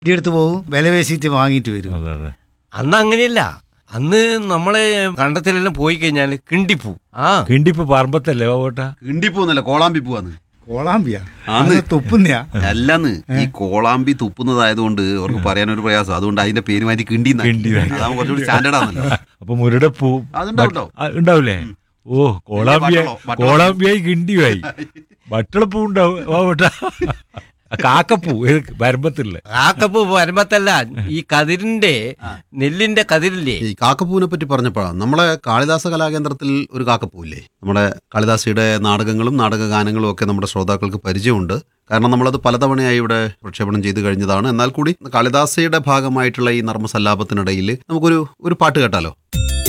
വണ്ടി എടുത്ത് പോകും വില പേശിയിട്ട് വാങ്ങിയിട്ട് വരും അതെ അതെ അന്ന് അങ്ങനെയല്ല അന്ന് നമ്മളെ കണ്ടത്തിലെല്ലാം പോയി കഴിഞ്ഞാൽ കിണ്ടിപ്പൂ ആ കിണ്ടിപ്പ് പറമ്പത്തല്ലേ ബാബോട്ടാ കിണ്ടിപ്പോന്നല്ല കോളാമ്പി പോവാന്ന് കോളാമ്പിയാ ആന്ന്. അത് തുപ്പുന്നയാ അല്ലാന്ന് ഈ കോളാമ്പി തുപ്പുന്നതായതുകൊണ്ട് അവർക്ക് പറയാനൊരു പ്രയാസം അതുകൊണ്ട് അതിന്റെ പേര് മാറ്റി കിണ്ടി കിണ്ടി. അതാവുമ്പോ കുറച്ചുകൂടി സ്റ്റാൻഡേർഡ് ആണല്ലോ അപ്പൊ മുരടപ്പൂ അതുണ്ടാവും ട്ടോ. ആ, ഉണ്ടാവില്ലേ ഓ കോളാമ്പിയായി ബട്ടളോ, ബട്ടളോ. കോളാമ്പിയായി കിണ്ടിയായി ബട്ടളപ്പൂ ഉണ്ടാവും ബാബോട്ടാ കാക്കപ്പൂ ഏത് വരമ്പത്തില്ലേ കാക്കപ്പൂ വരുമ്പത്തല്ല ഈ കതിരിന്റെ നെല്ലിന്റെ കതിരില്ലേ ഈ കാക്കപ്പൂവിനെ പറ്റി പറഞ്ഞപ്പോഴാണ് നമ്മളെ കാളിദാസ കലാകേന്ദ്രത്തിൽ ഒരു കാക്കപ്പൂവില്ലേ നമ്മുടെ കാളിദാസിയുടെ നാടകങ്ങളും നാടകഗാനങ്ങളും ഒക്കെ നമ്മുടെ ശ്രോതാക്കൾക്ക് പരിചയമുണ്ട് കാരണം നമ്മളത് പലതവണയായി ഇവിടെ പ്രക്ഷേപണം ചെയ്തു കഴിഞ്ഞതാണ് എന്നാൽ കൂടി കാളിദാസയുടെ ഭാഗമായിട്ടുള്ള ഈ നർമ്മസല്ലാപത്തിനിടയിൽ നമുക്കൊരു ഒരു പാട്ട് കേട്ടാലോ